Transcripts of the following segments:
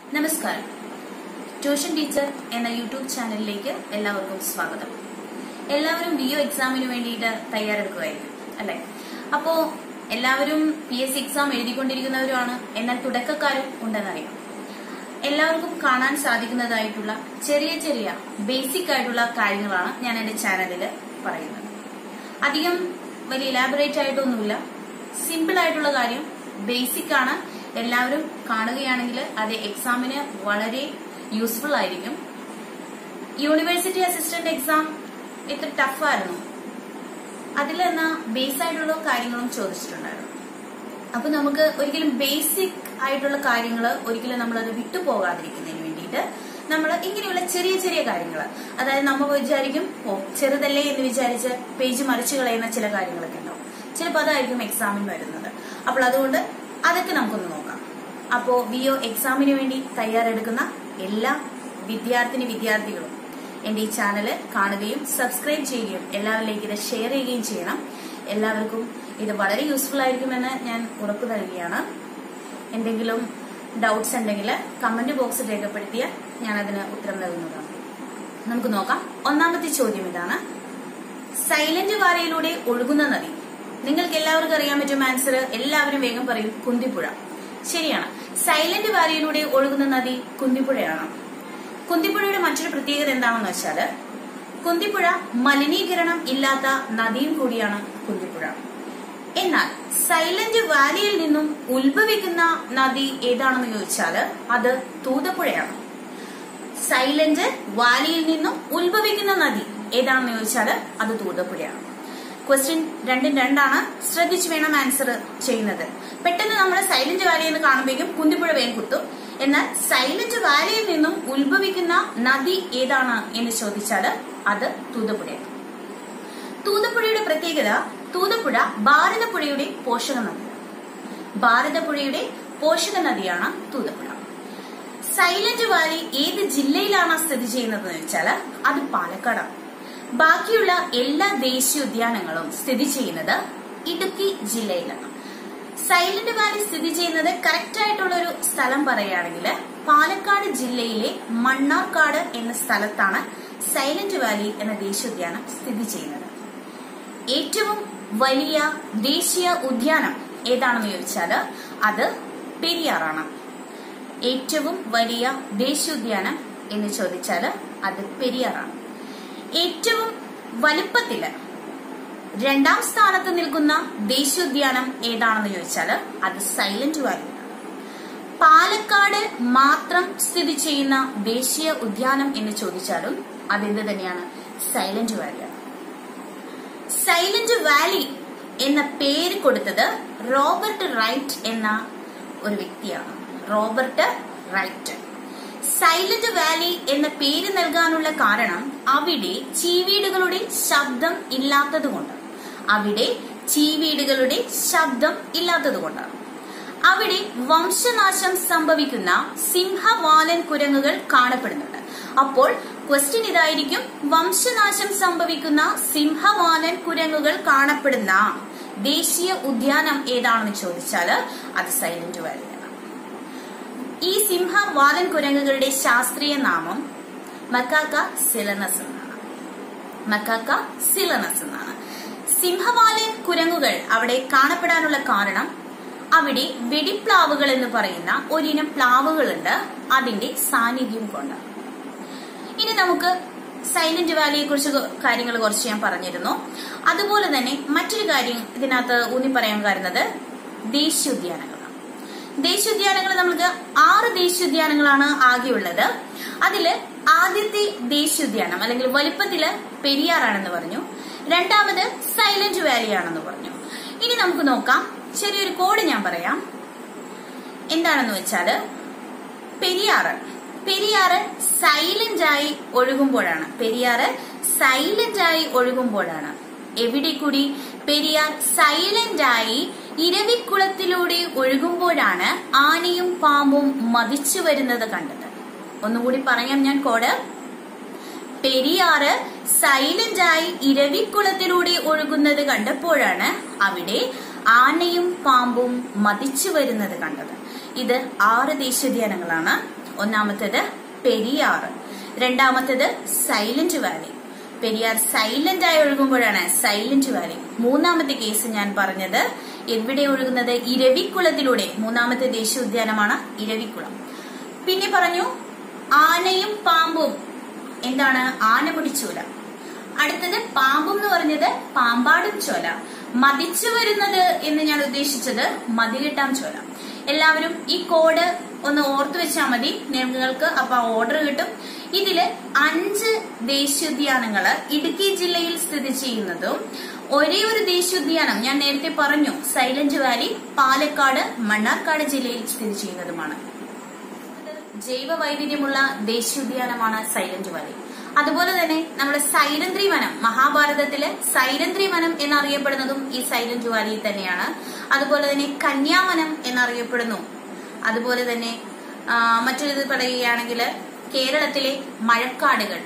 നമസ്കാരം tuition teacher എന്ന YouTube ചാനലിലേക്ക് എല്ലാവർക്കും സ്വാഗതം എല്ലാവരും ബി ഒ എക്സാമിന് വേണ്ടിയിട്ട് തയ്യാറെടുക്കുമായിരിക്കും അല്ലെ അപ്പോ എല്ലാവരും പി എസ് സി എക്സാം എഴുതിക്കൊണ്ടിരിക്കുന്നവരുമാണ് എന്നാൽ തുടക്കക്കാരും ഉണ്ടെന്നറിയാം എല്ലാവർക്കും കാണാൻ സാധിക്കുന്നതായിട്ടുള്ള ചെറിയ ചെറിയ ബേസിക് ആയിട്ടുള്ള കാര്യങ്ങളാണ് ഞാൻ എന്റെ ചാനലിൽ പറയുന്നത് അധികം വലിയ ഇലാബറേറ്റ് ആയിട്ടൊന്നുമില്ല സിമ്പിൾ ആയിട്ടുള്ള കാര്യം ബേസിക് ആണ് എല്ലാവരും കാണുകയാണെങ്കിൽ അത് എക്സാമിന് വളരെ യൂസ്ഫുൾ ആയിരിക്കും യൂണിവേഴ്സിറ്റി അസിസ്റ്റന്റ് എക്സാം ഇത്ര ടഫായിരുന്നു അതിൽ എന്നാ ബേസ് ആയിട്ടുള്ള കാര്യങ്ങളും ചോദിച്ചിട്ടുണ്ടായിരുന്നു അപ്പൊ നമുക്ക് ഒരിക്കലും ബേസിക് ആയിട്ടുള്ള കാര്യങ്ങൾ ഒരിക്കലും നമ്മൾ അത് വിട്ടുപോകാതിരിക്കുന്നതിന് വേണ്ടിയിട്ട് നമ്മൾ ഇങ്ങനെയുള്ള ചെറിയ ചെറിയ കാര്യങ്ങൾ അതായത് നമ്മൾ വിചാരിക്കും ഓ ചെറുതല്ലേ എന്ന് വിചാരിച്ച് പേജ് മറിച്ചു കളയുന്ന ചില കാര്യങ്ങളൊക്കെ ഉണ്ടാവും ചിലപ്പോൾ അതായിരിക്കും എക്സാമിന് വരുന്നത് അപ്പോൾ അതുകൊണ്ട് അതൊക്കെ നമുക്കൊന്ന് നോക്കാം അപ്പോ വി ഒ എക്സാമിന് വേണ്ടി തയ്യാറെടുക്കുന്ന എല്ലാ വിദ്യാർത്ഥിനി വിദ്യാർത്ഥികളും എന്റെ ഈ ചാനൽ കാണുകയും സബ്സ്ക്രൈബ് ചെയ്യുകയും എല്ലാവരിലേക്ക് ഇത് ഷെയർ ചെയ്യുകയും ചെയ്യണം എല്ലാവർക്കും ഇത് വളരെ യൂസ്ഫുൾ ആയിരിക്കുമെന്ന് ഞാൻ ഉറപ്പു നൽകുകയാണ് എന്തെങ്കിലും ഡൗട്ട്സ് ഉണ്ടെങ്കിൽ കമന്റ് ബോക്സിൽ രേഖപ്പെടുത്തിയാൽ ഞാൻ അതിന് ഉത്തരം നൽകുന്നതാണ് നമുക്ക് നോക്കാം ഒന്നാമത്തെ ചോദ്യം ഇതാണ് സൈലന്റ് വാരയിലൂടെ ഒഴുകുന്ന നദി നിങ്ങൾക്ക് എല്ലാവർക്കും അറിയാൻ പറ്റും ആൻസർ എല്ലാവരും വേഗം പറയും കുന്തിപ്പുഴ ശരിയാണ് സൈലന്റ് വാരയിലൂടെ ഒഴുകുന്ന നദി കുന്തിപ്പുഴയാണ് കുന്തിപ്പുഴയുടെ മറ്റൊരു പ്രത്യേകത എന്താണെന്ന് വെച്ചാൽ കുന്തിപ്പുഴ മലിനീകരണം ഇല്ലാത്ത നദിയും കൂടിയാണ് കുന്തിപ്പുഴ എന്നാൽ സൈലന്റ് വാലിയിൽ നിന്നും ഉത്ഭവിക്കുന്ന നദി ഏതാണെന്ന് ചോദിച്ചാൽ അത് തൂതപ്പുഴയാണ് സൈലന്റ് വാലിയിൽ നിന്നും ഉത്ഭവിക്കുന്ന നദി ഏതാണെന്ന് ചോദിച്ചാൽ അത് തൂതപ്പുഴയാണ് ക്വസ്റ്റ്യൻ രണ്ടും രണ്ടാണ് ശ്രദ്ധിച്ചു വേണം ആൻസർ ചെയ്യുന്നത് പെട്ടെന്ന് നമ്മൾ സൈലന്റ് വാലി എന്ന് കാണുമ്പോഴേക്കും കുന്തിപ്പുഴ വേഗം കുത്തും എന്നാൽ സൈലന്റ് വാലിയിൽ നിന്നും ഉത്ഭവിക്കുന്ന നദി ഏതാണ് എന്ന് ചോദിച്ചാൽ അത് തൂതപ്പുഴയാണ് തൂതപ്പുഴയുടെ പ്രത്യേകത തൂതപ്പുഴ ഭാരതപ്പുഴയുടെ പോഷക നദിയാണ് ഭാരതപ്പുഴയുടെ പോഷക നദിയാണ് തൂതപ്പുഴ സൈലന്റ് വാലി ഏത് ജില്ലയിലാണ് സ്ഥിതി ചെയ്യുന്നത് വെച്ചാൽ അത് പാലക്കാടാണ് ബാക്കിയുള്ള എല്ലാ ദേശീയോദ്യാനങ്ങളും സ്ഥിതി ചെയ്യുന്നത് ഇടുക്കി ജില്ലയിലാണ് സൈലന്റ് വാലി സ്ഥിതി ചെയ്യുന്നത് കറക്റ്റ് ആയിട്ടുള്ള ഒരു സ്ഥലം പറയുകയാണെങ്കിൽ പാലക്കാട് ജില്ലയിലെ മണ്ണാർക്കാട് എന്ന സ്ഥലത്താണ് സൈലന്റ് വാലി എന്ന ദേശീയോദ്യാനം സ്ഥിതി ചെയ്യുന്നത് ഏറ്റവും വലിയ ദേശീയ ഉദ്യാനം ഏതാണെന്ന് ചോദിച്ചാൽ അത് പെരിയാറാണ് ഏറ്റവും വലിയ ദേശീയോദ്യാനം എന്ന് ചോദിച്ചാൽ അത് പെരിയാറാണ് ഏറ്റവും വലുപ്പത്തില് രണ്ടാം സ്ഥാനത്ത് നിൽക്കുന്ന ദേശീയോദ്യാനം ഏതാണെന്ന് ചോദിച്ചാൽ അത് സൈലന്റ് വാലിയാണ് പാലക്കാട് മാത്രം സ്ഥിതി ചെയ്യുന്ന ദേശീയ ഉദ്യാനം എന്ന് ചോദിച്ചാലും അതെന്ത് തന്നെയാണ് സൈലന്റ് വാലിയാണ് സൈലന്റ് വാലി എന്ന പേര് കൊടുത്തത് റോബർട്ട് റൈറ്റ് എന്ന ഒരു വ്യക്തിയാണ് റോബർട്ട് റൈറ്റ് സൈലന്റ് വാലി എന്ന പേര് നൽകാനുള്ള കാരണം അവിടെ ചീവീടുകളുടെ ശബ്ദം ഇല്ലാത്തതുകൊണ്ട് അവിടെ ചീവീടുകളുടെ ശബ്ദം ഇല്ലാത്തതുകൊണ്ടാണ് അവിടെ വംശനാശം സംഭവിക്കുന്ന സിംഹവാലൻ കുരങ്ങുകൾ കാണപ്പെടുന്നുണ്ട് അപ്പോൾ ക്വസ്റ്റ്യൻ ഇതായിരിക്കും വംശനാശം സംഭവിക്കുന്ന സിംഹവാലൻ കുരങ്ങുകൾ കാണപ്പെടുന്ന ദേശീയ ഉദ്യാനം ഏതാണെന്ന് ചോദിച്ചാൽ അത് സൈലന്റ് വാലിയാണ് ഈ സിംഹവാലൻ കുരങ്ങുകളുടെ ശാസ്ത്രീയ നാമം മക്കാക്ക സിലനസ് എന്നാണ് മക്കാക്ക സിലനസ് എന്നാണ് സിംഹവാലൻ കുരങ്ങുകൾ അവിടെ കാണപ്പെടാനുള്ള കാരണം അവിടെ വെടിപ്ലാവുകൾ എന്ന് പറയുന്ന ഒരിനം പ്ലാവുകളുണ്ട് അതിന്റെ സാന്നിധ്യം കൊണ്ട് ഇനി നമുക്ക് സൈലന്റ് വാലിയെ കുറിച്ച് കാര്യങ്ങൾ കുറച്ച് ഞാൻ പറഞ്ഞിരുന്നു അതുപോലെ തന്നെ മറ്റൊരു കാര്യം ഇതിനകത്ത് ഊന്നി പറയാൻ കാരുന്നത് ദേശീയോദ്യാനങ്ങളാണ് ദേശീയോദ്യാനങ്ങൾ നമുക്ക് ആറ് ദേശീയോദ്യാനങ്ങളാണ് ആകെയുള്ളത് അതില് ആദ്യത്തെ ദേശീയോദ്യാനം അല്ലെങ്കിൽ വലുപ്പത്തില് പെരിയാറാണെന്ന് പറഞ്ഞു രണ്ടാമത് സൈലന്റ് വാലി ആണെന്ന് പറഞ്ഞു ഇനി നമുക്ക് നോക്കാം ചെറിയൊരു കോഡ് ഞാൻ പറയാം എന്താണെന്ന് വെച്ചാല് പെരിയാറ് പെരിയാറ് സൈലന്റ് ആയി ഒഴുകുമ്പോഴാണ് പെരിയാറ് സൈലന്റ് ആയി ഒഴുകുമ്പോഴാണ് എവിടെ കൂടി പെരിയാർ സൈലന്റ് ആയി ഇരവിക്കുളത്തിലൂടെ ഒഴുകുമ്പോഴാണ് ആനയും പാമ്പും മതിച്ചു വരുന്നത് കണ്ടത് ഒന്നുകൂടി പറയാം ഞാൻ കോഡ് പെരിയാറ് സൈലന്റ് ആയി ഇരവിക്കുളത്തിലൂടെ ഒഴുകുന്നത് കണ്ടപ്പോഴാണ് അവിടെ ആനയും പാമ്പും മതിച്ചു വരുന്നത് കണ്ടത് ഇത് ആറ് ദേശീയോദ്യാനങ്ങളാണ് ഒന്നാമത്തേത് പെരിയാർ രണ്ടാമത്തേത് സൈലന്റ് വാലി പെരിയാർ സൈലന്റ് ആയി ഒഴുകുമ്പോഴാണ് സൈലന്റ് വാലി മൂന്നാമത്തെ കേസ് ഞാൻ പറഞ്ഞത് എവിടെ ഒഴുകുന്നത് ഇരവിക്കുളത്തിലൂടെ മൂന്നാമത്തെ ദേശീയ ഉദ്യാനമാണ് ഇരവിക്കുളം പിന്നെ പറഞ്ഞു ആനയും പാമ്പും എന്താണ് ആനമുടി ചോല അടുത്തത് പാമ്പും എന്ന് പറഞ്ഞത് പാമ്പാടും ചോല മതിച്ചു വരുന്നത് എന്ന് ഞാൻ ഉദ്ദേശിച്ചത് മതികെട്ടാം ചോല എല്ലാവരും ഈ കോഡ് ഒന്ന് ഓർത്തു വെച്ചാൽ മതി നിങ്ങൾക്ക് അപ്പൊ ഓർഡർ കിട്ടും ഇതില് അഞ്ച് ദേശീയോദ്യാനങ്ങള് ഇടുക്കി ജില്ലയിൽ സ്ഥിതി ചെയ്യുന്നതും ഒരേ ഒരു ദേശീയോദ്യാനം ഞാൻ നേരത്തെ പറഞ്ഞു സൈലന്റ് വാലി പാലക്കാട് മണ്ണാർക്കാട് ജില്ലയിൽ സ്ഥിതി ചെയ്യുന്നതുമാണ് ജൈവ വൈവിധ്യമുള്ള ദേശീയോദ്യാനമാണ് സൈലന്റ് വാലി അതുപോലെ തന്നെ നമ്മുടെ സൈലന്ത്രി വനം മഹാഭാരതത്തിലെ സൈലന്ത്രി വനം എന്നറിയപ്പെടുന്നതും ഈ സൈലന്റ് വാലിയിൽ തന്നെയാണ് അതുപോലെ തന്നെ കന്യാവനം എന്നറിയപ്പെടുന്നു അതുപോലെ തന്നെ ആ, മറ്റൊരിത് പറയുകയാണെങ്കിൽ കേരളത്തിലെ മഴക്കാടുകൾ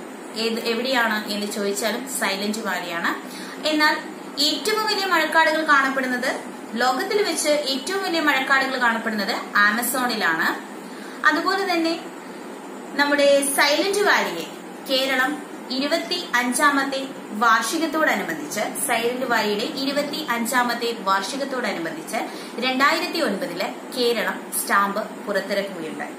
ഏത് എവിടെയാണ് എന്ന് ചോദിച്ചാലും സൈലന്റ് വാലിയാണ് എന്നാൽ ഏറ്റവും വലിയ മഴക്കാടുകൾ കാണപ്പെടുന്നത് ലോകത്തിൽ വെച്ച് ഏറ്റവും വലിയ മഴക്കാടുകൾ കാണപ്പെടുന്നത് ആമസോണിലാണ് അതുപോലെ തന്നെ നമ്മുടെ സൈലന്റ് വാലിയെ കേരളം ഇരുപത്തി അഞ്ചാമത്തെ വാർഷികത്തോടനുബന്ധിച്ച് സൈലന്റ് വാലിയുടെ ഇരുപത്തി അഞ്ചാമത്തെ വാർഷികത്തോടനുബന്ധിച്ച് രണ്ടായിരത്തി ഒൻപതില് കേരളം സ്റ്റാമ്പ് പുറത്തിറക്കുകയുണ്ടായി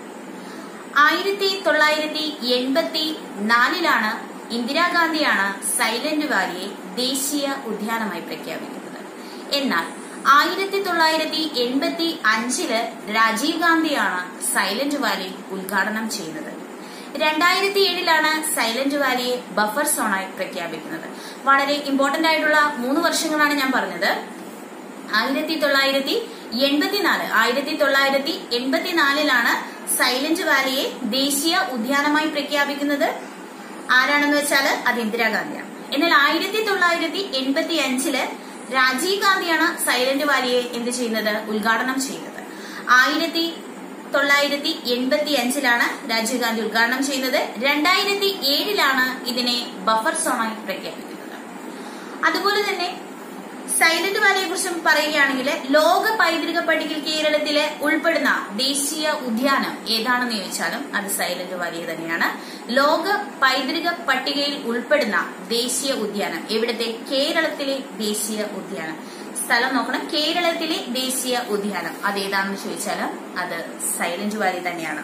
ആയിരത്തി തൊള്ളായിരത്തി എൺപത്തി നാലിലാണ് ഇന്ദിരാഗാന്ധിയാണ് സൈലന്റ് വാലിയെ ദേശീയ ഉദ്യാനമായി പ്രഖ്യാപിക്കുന്നത് എന്നാൽ ആയിരത്തി തൊള്ളായിരത്തി എൺപത്തി അഞ്ചില് രാജീവ് ഗാന്ധിയാണ് സൈലന്റ് വാലി ഉദ്ഘാടനം ചെയ്യുന്നത് രണ്ടായിരത്തി ഏഴിലാണ് സൈലന്റ് വാലിയെ ബഫർ സോണായി പ്രഖ്യാപിക്കുന്നത് വളരെ ഇമ്പോർട്ടന്റ് ആയിട്ടുള്ള മൂന്ന് വർഷങ്ങളാണ് ഞാൻ പറഞ്ഞത് ആയിരത്തി തൊള്ളായിരത്തി എൺപത്തിനാല് ആയിരത്തി തൊള്ളായിരത്തി എൺപത്തിനാലിലാണ് സൈലന്റ് വാലിയെ ദേശീയ ഉദ്യാനമായി പ്രഖ്യാപിക്കുന്നത് ആരാണെന്ന് വെച്ചാല് അത് ഇന്ദിരാഗാന്ധിയാണ് എന്നാൽ ആയിരത്തി തൊള്ളായിരത്തി എൺപത്തി അഞ്ചില് രാജീവ് ഗാന്ധിയാണ് സൈലന്റ് വാലിയെ എന്ത് ചെയ്യുന്നത് ഉദ്ഘാടനം ചെയ്യുന്നത് ആയിരത്തി തൊള്ളായിരത്തി എൺപത്തി അഞ്ചിലാണ് രാജീവ് ഗാന്ധി ഉദ്ഘാടനം ചെയ്യുന്നത് രണ്ടായിരത്തി ഏഴിലാണ് ഇതിനെ ബഫർ സോണായി പ്രഖ്യാപിക്കുന്നത് അതുപോലെ തന്നെ സൈലന്റ് വാലിയെ കുറിച്ചും പറയുകയാണെങ്കിൽ ലോക പൈതൃക പട്ടികയിൽ കേരളത്തിലെ ഉൾപ്പെടുന്ന ദേശീയ ഉദ്യാനം ഏതാണെന്ന് ചോദിച്ചാലും അത് സൈലന്റ് വാലി തന്നെയാണ് ലോക പൈതൃക പട്ടികയിൽ ഉൾപ്പെടുന്ന ദേശീയ ഉദ്യാനം എവിടത്തെ കേരളത്തിലെ ദേശീയ ഉദ്യാനം സ്ഥലം നോക്കണം കേരളത്തിലെ ദേശീയ ഉദ്യാനം അത് ഏതാണെന്ന് ചോദിച്ചാലും അത് സൈലന്റ് വാലി തന്നെയാണ്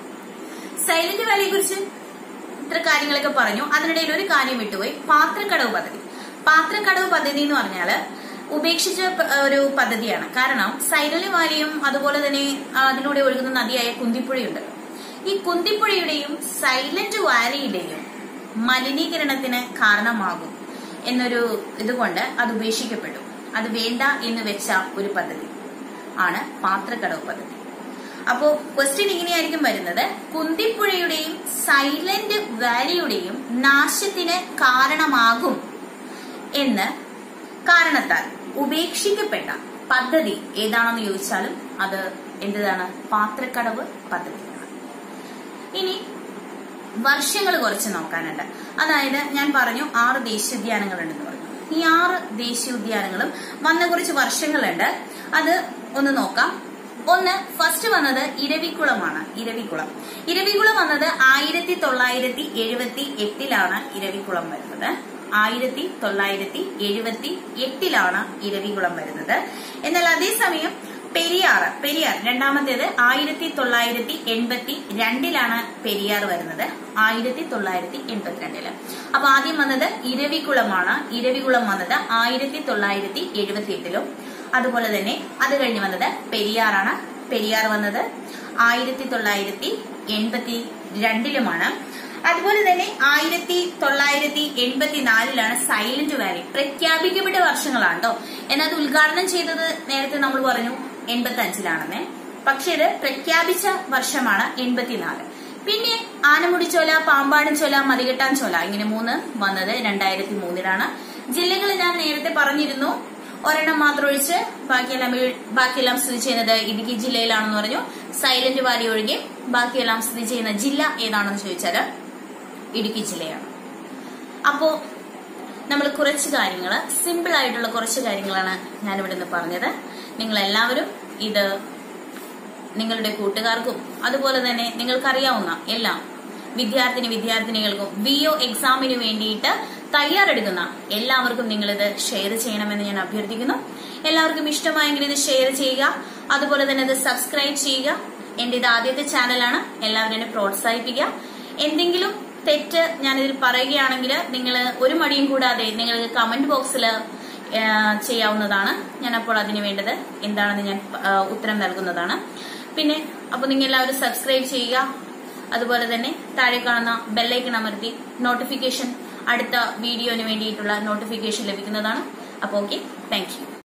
സൈലന്റ് വാലിയെ കുറിച്ച് ഇത്ര കാര്യങ്ങളൊക്കെ പറഞ്ഞു അതിനിടയിൽ ഒരു കാര്യം വിട്ടുപോയി പാത്രക്കടവ് പദ്ധതി പാത്രക്കടവ് പദ്ധതി എന്ന് പറഞ്ഞാല് ഉപേക്ഷിച്ച പ- ഒരു പദ്ധതിയാണ് കാരണം സൈലന്റ് വാലിയും അതുപോലെ തന്നെ ആ, അതിലൂടെ ഒഴുകുന്ന നദിയായ കുന്തിപ്പുഴയുണ്ട് ഈ കുന്തിപ്പുഴയുടെയും സൈലന്റ് വാലിയുടെയും മലിനീകരണത്തിന് കാരണമാകും എന്നൊരു ഇതുകൊണ്ട് അത് ഉപേക്ഷിക്കപ്പെട്ടു അത് വേണ്ട എന്ന് വെച്ച ഒരു പദ്ധതി ആണ് പാത്രക്കടവ് പദ്ധതി അപ്പോ ക്വസ്റ്റ്യൻ ഇങ്ങനെയായിരിക്കും വരുന്നത് കുന്തിപ്പുഴയുടെയും സൈലന്റ് വാലിയുടെയും നാശത്തിന് കാരണമാകും എന്ന് കാരണത്താൽ ഉപേക്ഷിക്കപ്പെട്ട പദ്ധതി ഏതാണെന്ന് ചോദിച്ചാലും അത് എന്താണ് പാത്രക്കടവ് പദ്ധതിയാണ് ഇനി വർഷങ്ങൾ കുറച്ച് നോക്കാനുണ്ട് അതായത് ഞാൻ പറഞ്ഞു ആറ് ദേശീയോദ്യാനങ്ങളുണ്ടെന്ന് പറഞ്ഞു ഈ ആറ് ദേശീയോദ്യാനങ്ങളും വന്ന കുറച്ച് വർഷങ്ങളുണ്ട് അത് ഒന്ന് നോക്കാം ഒന്ന് ഫസ്റ്റ് വന്നത് ഇരവിക്കുളമാണ് ഇരവിക്കുളം ഇരവിക്കുളം വന്നത് ആയിരത്തി തൊള്ളായിരത്തി എഴുപത്തി എട്ടിലാണ് ഇരവിക്കുളം വരുന്നത് ആയിരത്തി തൊള്ളായിരത്തി എഴുപത്തി എട്ടിലാണ് ഇരവികുളം വരുന്നത് എന്നാൽ അതേസമയം പെരിയാർ പെരിയാർ രണ്ടാമത്തേത് ആയിരത്തി തൊള്ളായിരത്തി എൺപത്തി രണ്ടിലാണ് പെരിയാർ വരുന്നത് ആയിരത്തി തൊള്ളായിരത്തി എൺപത്തിരണ്ടില് അപ്പൊ ആദ്യം വന്നത് ഇരവികുളമാണ് ഇരവികുളം വന്നത് ആയിരത്തി തൊള്ളായിരത്തി എഴുപത്തി എട്ടിലും അതുപോലെ തന്നെ അത് കഴിഞ്ഞ് വന്നത് പെരിയാറാണ് പെരിയാർ വന്നത് ആയിരത്തി തൊള്ളായിരത്തി എൺപത്തി രണ്ടിലുമാണ് അതുപോലെ തന്നെ ആയിരത്തി തൊള്ളായിരത്തി എൺപത്തിനാലിലാണ് സൈലന്റ് വാലി പ്രഖ്യാപിക്കപ്പെട്ട വർഷങ്ങളാണ് കേട്ടോ എന്നാൽ അത് ഉദ്ഘാടനം ചെയ്തത് നേരത്തെ നമ്മൾ പറഞ്ഞു എൺപത്തി അഞ്ചിലാണെന്നേ പക്ഷെ ഇത് പ്രഖ്യാപിച്ച വർഷമാണ് എൺപത്തിനാല് പിന്നെ ആനമുടിച്ചോല പാമ്പാടും ചോല മതികെട്ടാൻ ചോല ഇങ്ങനെ മൂന്ന് വന്നത് രണ്ടായിരത്തി മൂന്നിലാണ് ജില്ലകൾ ഞാൻ നേരത്തെ പറഞ്ഞിരുന്നു ഒരെണ്ണം മാത്രം ഒഴിച്ച് ബാക്കിയെല്ലാം വീ- ബാക്കിയെല്ലാം സ്ഥിതി ചെയ്യുന്നത് ഇടുക്കി ജില്ലയിലാണെന്ന് പറഞ്ഞു സൈലന്റ് വാലി ഒഴികെ ബാക്കിയെല്ലാം സ്ഥിതി ചെയ്യുന്ന ജില്ല ഏതാണെന്ന് ചോദിച്ചാൽ ഇടുക്കി ജില്ലയാണ് അപ്പോ നമ്മൾ കുറച്ച് കാര്യങ്ങൾ സിമ്പിൾ ആയിട്ടുള്ള കുറച്ച് കാര്യങ്ങളാണ് ഞാനിവിടെ നിന്ന് പറഞ്ഞത് നിങ്ങൾ എല്ലാവരും ഇത് നിങ്ങളുടെ കൂട്ടുകാർക്കും അതുപോലെ തന്നെ നിങ്ങൾക്കറിയാവുന്ന എല്ലാം വിദ്യാർത്ഥിനി വിദ്യാർത്ഥിനികൾക്കും ബി ഒ എക്സാമിന് വേണ്ടിയിട്ട് തയ്യാറെടുക്കുന്ന എല്ലാവർക്കും നിങ്ങളിത് ഷെയർ ചെയ്യണമെന്ന് ഞാൻ അഭ്യർത്ഥിക്കുന്നു എല്ലാവർക്കും ഇഷ്ടമായെങ്കിൽ ഇത് ഷെയർ ചെയ്യുക അതുപോലെ തന്നെ ഇത് സബ്സ്ക്രൈബ് ചെയ്യുക എന്റെ ഇത് ആദ്യത്തെ ചാനലാണ് എല്ലാവരും എന്നെ പ്രോത്സാഹിപ്പിക്കുക എന്തെങ്കിലും തെറ്റ് ഞാനിതിൽ പറയുകയാണെങ്കിൽ നിങ്ങൾ ഒരു മടിയും കൂടാതെ നിങ്ങൾക്ക് കമന്റ് ബോക്സിൽ ചെയ്യാവുന്നതാണ് ഞാൻ അപ്പോൾ അതിന് വേണ്ടത് എന്താണെന്ന് ഞാൻ ആ, ഉത്തരം നൽകുന്നതാണ് പിന്നെ അപ്പോൾ നിങ്ങൾ എല്ലാവരും സബ്സ്ക്രൈബ് ചെയ്യുക അതുപോലെ തന്നെ താഴെ കാണുന്ന ബെല്ലൈക്കൺ അമർത്തി നോട്ടിഫിക്കേഷൻ അടുത്ത വീഡിയോന് വേണ്ടിയിട്ടുള്ള നോട്ടിഫിക്കേഷൻ ലഭിക്കുന്നതാണ് അപ്പോൾ ഓക്കെ താങ്ക് യു